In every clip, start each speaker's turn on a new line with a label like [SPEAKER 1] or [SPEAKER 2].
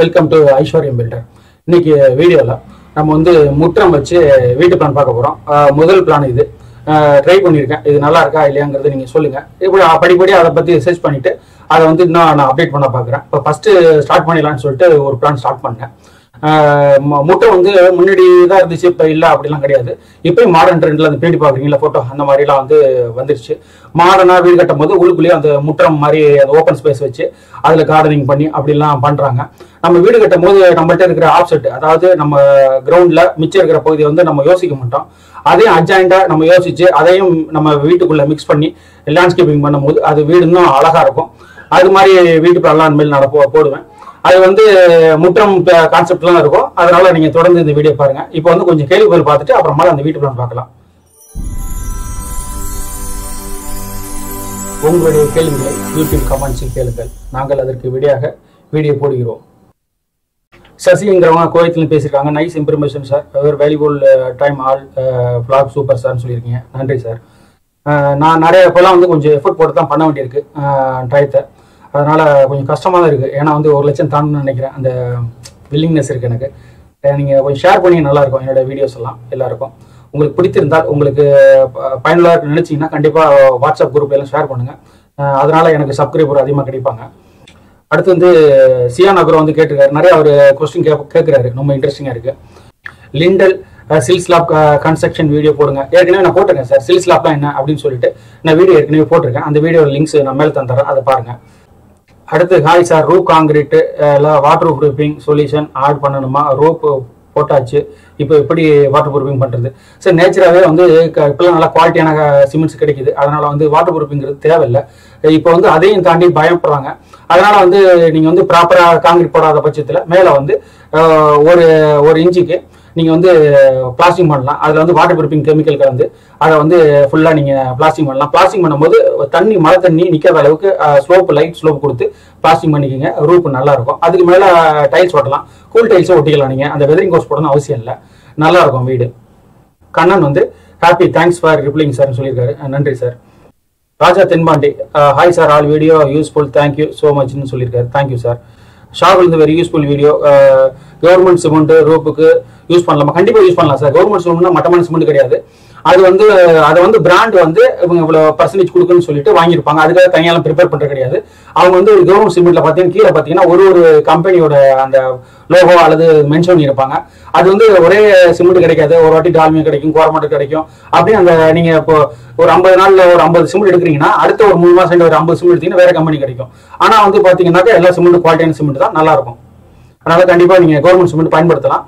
[SPEAKER 1] Welcome to ஐஸ்வர்யம் filter இன்னைக்கு வீடியோவில் நம்ம வந்து முற்றம் வச்சு வீட்டு பிளான் பார்க்க போகிறோம் முதல் பிளான் இது ட்ரை பண்ணியிருக்கேன் இது நல்லா இருக்கா இல்லையாங்கிறது நீங்கள் சொல்லுங்கள் இப்படி படிப்படி அதை பற்றி ரிசர்ச் பண்ணிவிட்டு அதை வந்து இன்னும் நான் அப்டேட் பண்ண பார்க்குறேன் இப்போ ஃபஸ்ட்டு ஸ்டார்ட் பண்ணிடலாம்னு சொல்லிட்டு ஒரு பிளான் ஸ்டார்ட் பண்ணேன் ஆஹ் மு- முட்டை வந்து முன்னாடி தான் இருந்துச்சு இப்போ இல்லை அப்படிலாம் கிடையாது இப்போயும் மாடர்ன் ட்ரெண்டில் அந்த பின்னாடி பார்க்குறீங்களா ஃபோட்டோ அந்த மாதிரிலாம் வந்து வந்துருச்சு மாடர்னாக வீடு கட்டும் போது உள்ளுக்குள்ளேயே அந்த முற்றம் மாதிரி அந்த ஓப்பன் ஸ்பேஸ் வச்சு அதில் கார்டனிங் பண்ணி அப்படிலாம் பண்ணுறாங்க நம்ம வீடு கட்டும் போது நம்மள்ட்ட இருக்கிற ஆப்செட் அதாவது நம்ம கிரவுண்டில் மிச்சம் இருக்கிற பகுதியை வந்து நம்ம யோசிக்க மாட்டோம் அதையும் அட்ஜாயிண்டாக நம்ம யோசிச்சு அதையும் நம்ம வீட்டுக்குள்ளே மிக்ஸ் பண்ணி லேண்ட்ஸ்கேப்பிங் பண்ணும்போது அது வீடு இன்னும் அழகாக இருக்கும் அது மாதிரி வீட்டு பிளான் மேல் நான் போ- போடுவேன் அது வந்து முற்றம் கான்செப்ட்லாம் இருக்கும் அதனால நீங்க தொடர்ந்து இந்த வீடியோ பாருங்க இப்போ வந்து கொஞ்சம் கேள்விகள் பார்த்துட்டு அப்புறமா அந்த வீட்டு பிளான் பார்க்கலாம் உங்களுடைய கேள்விகளை யூடியூப் கமெண்ட்ஸில் கேளுங்கள் நாங்கள் அதற்கு விடையாக வீடியோ போடுகிறோம் சசிங்கிறவங்க கோயத்தில் பேசியிருக்காங்க nice information sir very valuable time all flag super சார்னு சொல்லியிருக்கீங்க நன்றி சார் நான் நிறைய இப்போலாம் வந்து கொஞ்சம் எஃபர்ட் போட்டு தான் பண்ண வேண்டியிருக்கு டயத்தை அதனால கொஞ்சம் கஷ்டமாக தான் இருக்குது ஏன்னா வந்து ஒரு லட்சம் தாண்டணும்னு நினைக்கிறேன் அந்த வில்லிங்னஸ் இருக்குது எனக்கு அஹ் நீங்க கொஞ்சம் ஷேர் பண்ணி நல்லா இருக்கும் என்னோட வீடியோஸ் எல்லாம் எல்லாருக்கும் உங்களுக்கு பிடித்திருந்தால் உங்களுக்கு ப- பயனுள்ளதா இருக்குன்னு நினைச்சீங்கன்னா கண்டிப்பா வாட்ஸ்அப் குரூப் எல்லாம் ஷேர் பண்ணுங்க அஹ் அதனால எனக்கு சப்ஸ்கிரைபர் அதிகமாக கிடைப்பாங்க அடுத்து வந்து சியான் அக்ரோ வந்து கேட்டிருக்காரு நிறைய அவர் கொஸ்டின் கே கேட்குறாரு ரொம்ப இன்ட்ரெஸ்டிங்காக இருக்கு lintel sill slab construction video போடுங்க ஏற்கனவே நான் போட்டிருக்கேன் சார் சில் ஸ்லாப்லாம் என்ன அப்படின்னு சொல்லிட்டு நான் வீடியோ ஏற்கனவே போட்டிருக்கேன் அந்த வீடியோ லிங்க்ஸ் நான் மேலே தந்துடுறேன் அதை பாருங்க அடுத்து hi sir roof concrete water proofing solution add பண்ணணுமா ரோப் போட்டாச்சு இப்போ எப்படி வாட்டர் ப்ரூஃபிங் பண்ணுறது சார் நேச்சராகவே வந்து க- இப்பெல்லாம் நல்லா குவாலிட்டியான சிமெண்ட்ஸ் கிடைக்குது அதனால வந்து வாட்டர் ப்ரூஃபிங்கிறது தேவையில்லை இப்போ வந்து அதையும் தாண்டி பயப்படுறாங்க அதனால வந்து நீங்கள் வந்து ப்ராப்பராக காங்கிரீட் போடாத பட்சத்தில் மேலே வந்து அஹ், ஒரு ஒரு இன்ச்சுக்கு நீங்கள் வந்து பிளாஸ்டிங் பண்ணலாம் அதில் வந்து வாட்டர் ப்ரூஃபிங் கெமிக்கல் கலந்து அதை வந்து ஃபுல்லாக நீங்கள் பிளாஸ்டிங் பண்ணலாம் பிளாஸ்டிங் பண்ணும்போது தண்ணி மழை தண்ணி நிற்காத அளவுக்கு ஸ்லோப் லைட் ஸ்லோப் கொடுத்து பிளாஸ்டிங் பண்ணிக்கோங்க ரூப் நல்லா இருக்கும் அதுக்கு மேலே டைல்ஸ் ஒட்டலாம் கூல் டைல்ஸும் ஒட்டிக்கலாம் நீங்கள் அந்த வெதரிங் கோர்ஸ் போடணும் அவசியம் இல்லை நல்லா இருக்கும் வீடு கண்ணன் வந்து ஹாப்பி தேங்க்ஸ் ஃபார் ரிப்ளைங் சார்னு சொல்லியிருக்காரு அஹ் நன்றி sir Raja Thenpandi hi sir all video useful thank you so மச்னு சொல்லியிருக்காரு தேங்க்யூ சார் ஷாகுல் இந்த very useful video government cement ரோப்புக்கு யூஸ் பண்ணலாமா கண்டிப்பாக யூஸ் பண்ணலாம் சார் கவர்மெண்ட் சிமெண்ட்னா மட்டமான சிமெண்ட் கிடையாது அது வந்து அதை வந்து பிராண்ட் வந்து இவங்க இவ்வளோ பர்சன்டேஜ் கொடுக்குன்னு சொல்லிட்டு வாங்கியிருப்பாங்க அதுக்காக தனியாலாம் ப்ரிப்பேர் பண்ணுறது கிடையாது அவங்க வந்து ஒரு கவர்மெண்ட் சிமெண்ட்ல பார்த்தீங்கன்னா கீழே பார்த்தீங்கன்னா ஒரு ஒரு கம்பெனியோட அந்த லோகோ அல்லது மென்ஷன் பண்ணியிருப்பாங்க அது வந்து ஒரே சிமெண்ட் கிடைக்காது ஒரு வாட்டி டால்மியா கிடைக்கும் கோரமட்டு கிடைக்கும் அப்படி அந்த நீங்க இப்போ ஒரு ஐம்பது நாள்ல ஒரு ஐம்பது சிமெண்ட் எடுக்கிறீங்கன்னா அடுத்த ஒரு மூணு மாசம் ஒரு ஐம்பது சிமெண்ட் எடுத்தீங்கன்னா வேற கம்பெனி கிடைக்கும் ஆனா வந்து பாத்தீங்கன்னாக்கா எல்லா சிமெண்ட் குவாலிட்டியான சிமெண்ட் தான் நல்லா இருக்கும் அதனால கண்டிப்பா நீங்க கவர்மெண்ட் சிமெண்ட் பயன்படுத்தலாம்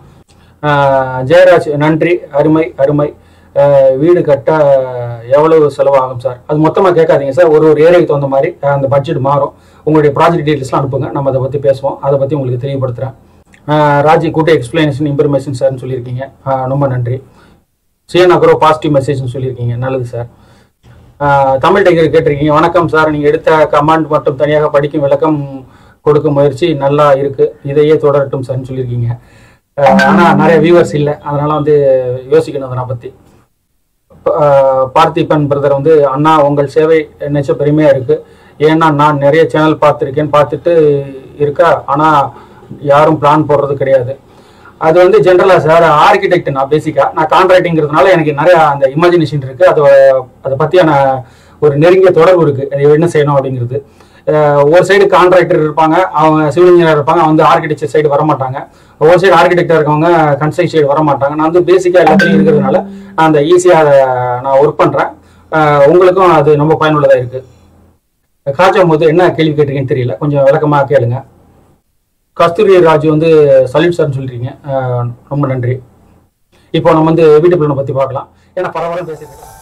[SPEAKER 1] ஆஹ் ஜெயராஜ் நன்றி அருமை அருமை ஆஹ் வீடு கட்ட எவ்வளவு செலவாகும் சார் அது மொத்தமா கேட்காதீங்க சார் ஒரு ஒரு ஏரியாவுக்கு தகுந்த மாதிரி ஆஹ் அந்த பட்ஜெட் மாறும் உங்களுடைய ப்ராஜெக்ட் டீட்டெயில்ஸ்லாம் அனுப்புங்க நம்ம அதை பத்தி பேசுவோம் அதை பத்தி உங்களுக்கு தெரியப்படுத்துறேன் ஆஹ் ராஜி கூட்ட எக்ஸ்பிளனேஷன் இன்ஃபர்மேஷன் சார்னு சொல்லியிருக்கீங்க ஆஹ் ரொம்ப நன்றி சிஎன் அக்ரோ பாசிட்டிவ் மெசேஜ்னு சொல்லியிருக்கீங்க நல்லது சார் ஆஹ் தமிழ் டைகர் கேட்டிருக்கீங்க வணக்கம் சார் நீங்க எடுத்த கமாண்ட் மட்டும் தனியாக படிக்கும் விளக்கம் கொடுக்கும் முயற்சி நல்லா இருக்கு இதையே தொடரட்டும் சார்னு சொல்லியிருக்கீங்க ஆஹ் ஆனா நிறைய வியூவர்ஸ் இல்லை அதனால வந்து யோசிக்கணும் அதை பத்தி ஆஹ் பார்த்திபன் பிரதர் வந்து அண்ணா உங்கள் சேவை நினைச்ச பெருமையா இருக்கு ஏன்னா நான் நிறைய சேனல் பார்த்துருக்கேன் பார்த்துட்டு இருக்கா ஆனா யாரும் பிளான் போடுறது கிடையாது அது வந்து ஜென்ரலா சார் ஆர்கிடெக்ட் நான் பேசிக்கா நான் கான்ட்ராக்டிங்கிறதுனால எனக்கு நிறைய அந்த இமேஜினேஷன் இருக்கு அது அதை பத்தியான ஒரு நெருங்கிய தொடர்பு இருக்கு அது என்ன செய்யணும் அப்படிங்கிறது அஹ் ஒரு சைடு கான்ட்ராக்டர் இருப்பாங்க அவங்க சிவில் இன்ஜினியர் இருப்பாங்க அவங்க வந்து ஆர்கிடெக்சர் சைடு வர மாட்டாங்க ஒரு சைடு ஆர்கிடெக்டர் இருக்கவங்க கன்ஸ்ட்ரக்ஷன் சைடு வர மாட்டாங்க நான் வந்து பேசிக்கா எல்லாத்துலையும் இருக்கிறதுனால நான் அந்த ஈஸியா அதை நான் ஒர்க் பண்றேன் அஹ் உங்களுக்கும் அது ரொம்ப பயனுள்ளதா இருக்கு காஜா போது என்ன கேள்வி கேட்டிருக்கீங்கன்னு தெரியல கொஞ்சம் விளக்கமா கேளுங்க கஸ்தூரி ராஜு வந்து சல்யூட் சார்னு சொல்லிருக்கீங்க அஹ் ரொம்ப நன்றி இப்போ நம்ம வந்து வீட்டு பிள்ளை பத்தி பார்க்கலாம் ஏன்னா பரவாயில்ல பேசிட்டு இருக்கேன்.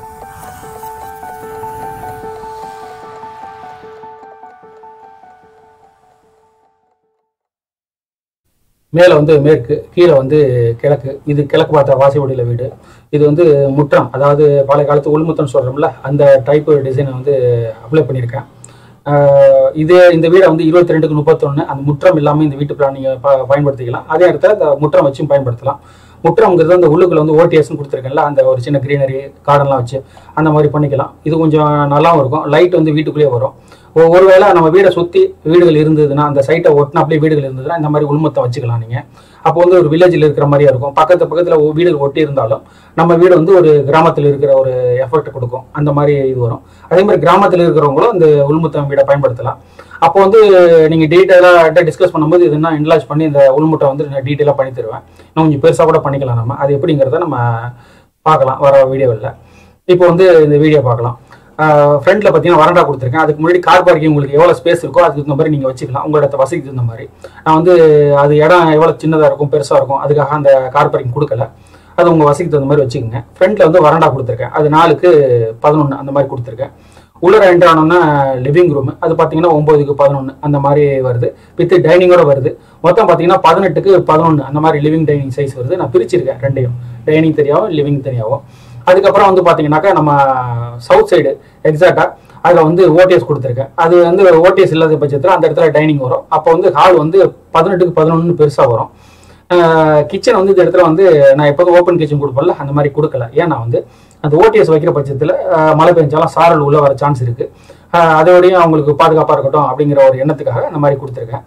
[SPEAKER 1] மேலே வந்து மேற்கு கீழே வந்து கிழக்கு இது கிழக்கு பார்த்த வாசிவடியில் வீடு இது வந்து முற்றம் அதாவது பழைய காலத்து உள்முத்தம் சொல்கிறோம்ல அந்த டைப் டிசைனை வந்து அப்ளை பண்ணியிருக்கேன் ஆஹ் இது இந்த வீடை வந்து இருபத்தி ரெண்டுக்கு முப்பத்தொன்று அந்த முற்றம் இல்லாமல் இந்த வீட்டு பிளான் நீங்கள் ப பயன்படுத்திக்கலாம் அதே இடத்துல அந்த முற்றம் வச்சும் பயன்படுத்தலாம் முற்றம்ங்கிறது அந்த உள்ளுக்குள்ள வந்து ஓடிஎஸ்னு கொடுத்துருக்கேன்ல அந்த ஒரு சின்ன க்ரீனரி கார்டன்லாம் வச்சு அந்த மாதிரி பண்ணிக்கலாம் இது கொஞ்சம் நல்லாவும் இருக்கும் லைட் வந்து வீட்டுக்குள்ளேயே வரும் ஒ- ஒருவேளை நம்ம வீடை சுற்றி வீடுகள் இருந்ததுன்னா அந்த சைட்டை ஒட்டினாப்லேயே வீடுகள் இருந்ததுன்னா இந்த மாதிரி உள்மொத்தம் வச்சுக்கலாம் நீங்கள் அப்போ வந்து ஒரு வில்லேஜில் இருக்கிற மாதிரியா இருக்கும் பக்கத்து பக்கத்தில் வீடுகள் ஒட்டி இருந்தாலும் நம்ம வீடு வந்து ஒரு கிராமத்தில் இருக்கிற ஒரு எஃபெக்ட் கொடுக்கும் அந்த மாதிரி இது வரும் அதே மாதிரி கிராமத்தில் இருக்கிறவங்களும் இந்த உள்முத்தம் வீடை பயன்படுத்தலாம் அப்போ வந்து நீங்கள் டீட்டெயிலாக டிஸ்கஸ் பண்ணும்போது இதுனா இன்லாஜ் பண்ணி இந்த உள்முட்டை வந்து நான் டீட்டெயிலாக பண்ணி தருவேன் இன்னும் கொஞ்சம் பெருசாக கூட பண்ணிக்கலாம் நம்ம அது எப்படிங்கிறத நம்ம பார்க்கலாம் வர வீடியோவில் இப்போ வந்து இந்த வீடியோ பார்க்கலாம் ஃப்ரண்ட்ல பார்த்தீங்கன்னா வரண்டா கொடுத்துருக்கேன் அதுக்கு முன்னாடி கார் பார்க்கிங் உங்களுக்கு எவ்வளோ ஸ்பேஸ் இருக்கோ அதுக்கு தகுந்த மாதிரி நீங்கள் வச்சுக்கலாம் உங்களோட வசதிக்கு தகுந்த மாதிரி நான் வந்து அது இடம் எவ்வளோ சின்னதாக இருக்கும் பெருசாக இருக்கும் அதுக்காக அந்த கார் பார்க்கிங் கொடுக்கல அது உங்கள் வசதிக்கு தகுந்த மாதிரி வச்சுக்கோங்க ஃப்ரண்ட்ல வந்து வரண்டா கொடுத்துருக்கேன் அது நாலுக்கு பதினொன்று அந்த மாதிரி கொடுத்துருக்கேன் உள்ளர என்ட்ரு ஆனோம்னா லிவிங் ரூம் அது பார்த்தீங்கன்னா ஒம்போதுக்கு பதினொன்று அந்த மாதிரி வருது வித் டைனிங்கோட வருது மொத்தம் பார்த்தீங்கன்னா பதினெட்டுக்கு பதினொன்று அந்த மாதிரி லிவிங் டைனிங் சைஸ் வருது நான் பிரிச்சிருக்கேன் ரெண்டையும் டைனிங் தெரியாவும் லிவிங் தெரியாவும் அதுக்கப்புறம் வந்து பார்த்தீங்கன்னாக்கா நம்ம சவுத் சைடு எக்ஸாக்டாக அதில் வந்து ஓடிஎஸ் கொடுத்துருக்கேன் அது வந்து ஓடிஎஸ் இல்லாத பட்சத்தில் அந்த இடத்துல டைனிங் வரும் அப்போ வந்து ஹால் வந்து பதினெட்டுக்கு பதினொன்று பெருசாக வரும் கிச்சன் வந்து இந்த இடத்துல வந்து நான் எப்போதும் ஓப்பன் கிச்சன் கொடுப்பேன்ல அந்த மாதிரி கொடுக்கல ஏன்னா வந்து அந்த ஓடிஎஸ் வைக்கிற பட்சத்தில் மழை பெஞ்சாலும் சாரல் உள்ள வர சான்ஸ் இருக்கு அஹ் அதோடயும் அவங்களுக்கு பாதுகாப்பாக இருக்கட்டும் அப்படிங்கிற ஒரு எண்ணத்துக்காக அந்த மாதிரி கொடுத்துருக்கேன்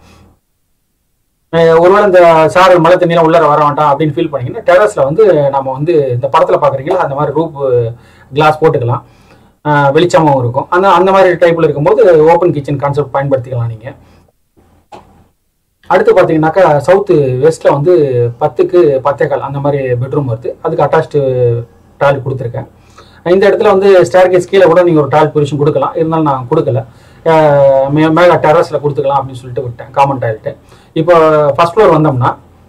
[SPEAKER 1] அஹ் ஒருவேளை இந்த சாரல் மழை தண்ணியெல்லாம் உள்ளர வர வேண்டாம் அப்படின்னு ஃபீல் பண்ணீங்கன்னா டெரஸ்ல வந்து நம்ம வந்து இந்த படத்துல பாக்குறீங்களா அந்த மாதிரி ரூப் கிளாஸ் போட்டுக்கலாம் அஹ் வெளிச்சமாவும் இருக்கும் அந்த அந்த மாதிரி டைப்ல இருக்கும்போது ஓப்பன் கிச்சன் கான்செப்ட் பயன்படுத்திக்கலாம் நீங்க அடுத்து பார்த்தீங்கன்னாக்கா சவுத்து வெஸ்ட்ல வந்து பத்துக்கு பத்தே கால் அந்த மாதிரி பெட்ரூம் வருது அதுக்கு அட்டாச்டு டாய்லெட் கொடுத்துருக்கேன் இந்த இடத்துல வந்து ஸ்டேர்கேஸ் கீழே கூட நீங்கள் ஒரு டாய்லெட் பொசிஷன் கொடுக்கலாம் இருந்தாலும் நான் கொடுக்கல அஹ் மே- மேலே டெரஸில் கொடுத்துக்கலாம் அப்படின்னு சொல்லிட்டு விட்டேன் காமன் டாய்லெட்டு இப்போ ஃபர்ஸ்ட் ஃப்ளோர் வந்தோம்னா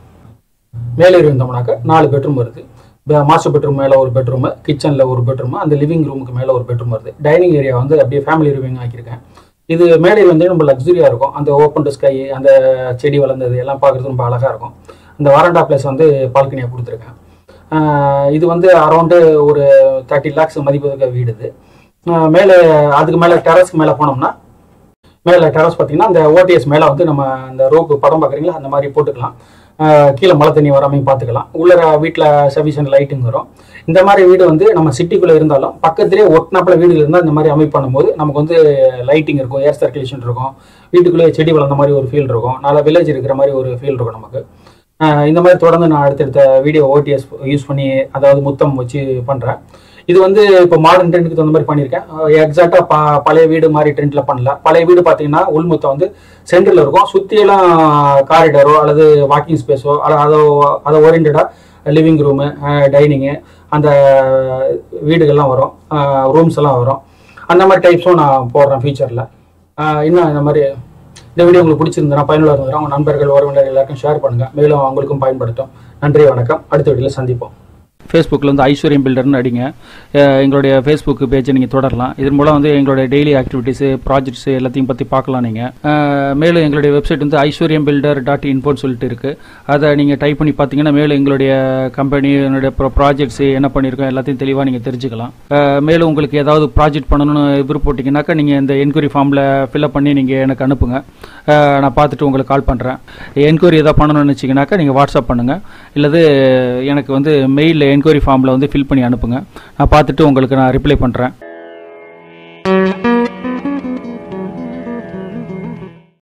[SPEAKER 1] மேலே இருந்தோம்னாக்கா நாலு பெட்ரூம் வருது மாஸ்டர் பெட்ரூம் மேலே ஒரு பெட்ரூமு கிச்சனில் ஒரு பெட்ரூமு அந்த லிவிங் ரூமுக்கு மேலே ஒரு பெட்ரூம் வருது டைனிங் ஏரியா வந்து அப்படியே ஃபேமிலி லிவிங் ஆக்கியிருக்கேன் இது மேலே வந்து ரொம்ப லக்ஸுரியாக இருக்கும் அந்த ஓப்பன் டு ஸ்கை அந்த செடி வளர்ந்தது எல்லாம் பார்க்குறது ரொம்ப அழகாக இருக்கும் இந்த வாரண்டா பிளேஸ் வந்து பால்கனியாக கொடுத்துருக்கேன் ஆஹ் இது வந்து அரௌண்டு ஒரு தேர்ட்டி லேக்ஸ் மதிப்பு இருக்க வீடு இது ஆஹ் மேலே அதுக்கு மேலே டெரஸ்க்கு மேலே போனோம்னா மேலே டெரஸ் பார்த்தீங்கன்னா அந்த ஓடிஎஸ் மேலே வந்து நம்ம அந்த ரோப்பு படம் பார்க்குறீங்களா அந்த மாதிரி போட்டுக்கலாம் ஆஹ் கீழே மழை தண்ணி வராமையும் பார்த்துக்கலாம் உள்ள வீட்டில் சஃபிஷியன்ட் லைட்டிங் வரும் இந்த மாதிரி வீடு வந்து நம்ம சிட்டிக்குள்ளே இருந்தாலும் பக்கத்துலேயே ஒட்டினாப்புல வீடு இருந்தால் இந்த மாதிரி அமைப்பு பண்ணும்போது நமக்கு வந்து லைட்டிங் இருக்கும் ஏர் சர்க்குலேஷன் இருக்கும் வீட்டுக்குள்ளேயே செடி வளர்ந்த மாதிரி ஒரு ஃபீல் இருக்கும் நல்ல வில்லேஜ் இருக்கிற மாதிரி ஒரு ஃபீல் இருக்கும் நமக்கு ஆஹ் இந்த மாதிரி தொடர்ந்து நான் அடுத்தடுத்த வீடியோ ஓடிஎஸ் யூஸ் பண்ணி அதாவது முத்தம் வச்சு பண்ணுறேன் இது வந்து இப்போ மாடர்ன் ட்ரெண்டுக்கு தகுந்த மாதிரி பண்ணியிருக்கேன் எக்ஸாக்டாக ப பழைய வீடு மாதிரி ட்ரெண்டில் பண்ணல பழைய வீடு பார்த்தீங்கன்னா உள்முத்தம் வந்து சென்டரில் இருக்கும் சுற்றியெல்லாம் காரிடரோ அல்லது வாக்கிங் ஸ்பேஸோ அல்ல அதோ அதை ஓரியன்டாக லிவிங் ரூமு டைனிங்கு அந்த வீடுகள்லாம் வரும் ரூம்ஸ் எல்லாம் வரும் அந்த மாதிரி டைப்ஸும் நான் போடுறேன் ஃபியூச்சரில் இன்னும் இந்த மாதிரி இந்த வீடியோ உங்களுக்கு பிடிச்சிருந்தா பயனுள்ள இருந்தால் உங்கள் நண்பர்கள் உறவினர்கள் எல்லாருக்கும் ஷேர் பண்ணுங்கள் மேலும் அவங்களுக்கும் பயன்படுத்தும் நன்றி வணக்கம் அடுத்த வீடியோவில் சந்திப்போம் ஃபேஸ்புக்கில் வந்து ஐஸ்வர்யம் பில்டர்னு அடிங்க அஹ் எங்களுடைய ஃபேஸ்புக் பேஜை நீங்கள் தொடரலாம் இதன் மூலம் வந்து எங்களுடைய டெய்லி ஆக்டிவிட்டீஸு ப்ராஜெக்ட்ஸ் எல்லாத்தையும் பற்றி பார்க்கலாம் நீங்கள் மேலும் எங்களுடைய வெப்சைட் வந்து ஐஸ்வர்யம் பில்டர் டாட் இன்ஃபோன்னு சொல்லிட்டு இருக்குது அதை நீங்கள் டைப் பண்ணி பார்த்தீங்கன்னா மேலும் எங்களுடைய கம்பெனி என்னுடைய ப்ராஜெக்ட்ஸ் என்ன பண்ணியிருக்கோம் எல்லாத்தையும் தெளிவாக நீங்கள் தெரிஞ்சுக்கலாம் அஹ் மேலும் உங்களுக்கு ஏதாவது ப்ராஜெக்ட் பண்ணணும்னு விருப்பப்பட்டீங்கன்னாக்கா நீங்கள் இந்த என்கொயரி ஃபார்மில் ஃபில்அப் பண்ணி நீங்கள் எனக்கு அனுப்புங்க அஹ் நான் பார்த்துட்டு உங்களுக்கு கால் பண்ணுறேன் என்கொயரி எதாவது பண்ணணும்னு வச்சிங்கனாக்கா நீங்கள் வாட்ஸ்அப் பண்ணுங்கள் இல்லது எனக்கு வந்து மெயிலில் என்கொயரி ஃபார்மில் வந்து ஃபில் பண்ணி அனுப்புங்க நான் பார்த்துட்டு உங்களுக்கு நான் ரிப்ளை பண்ணுறேன்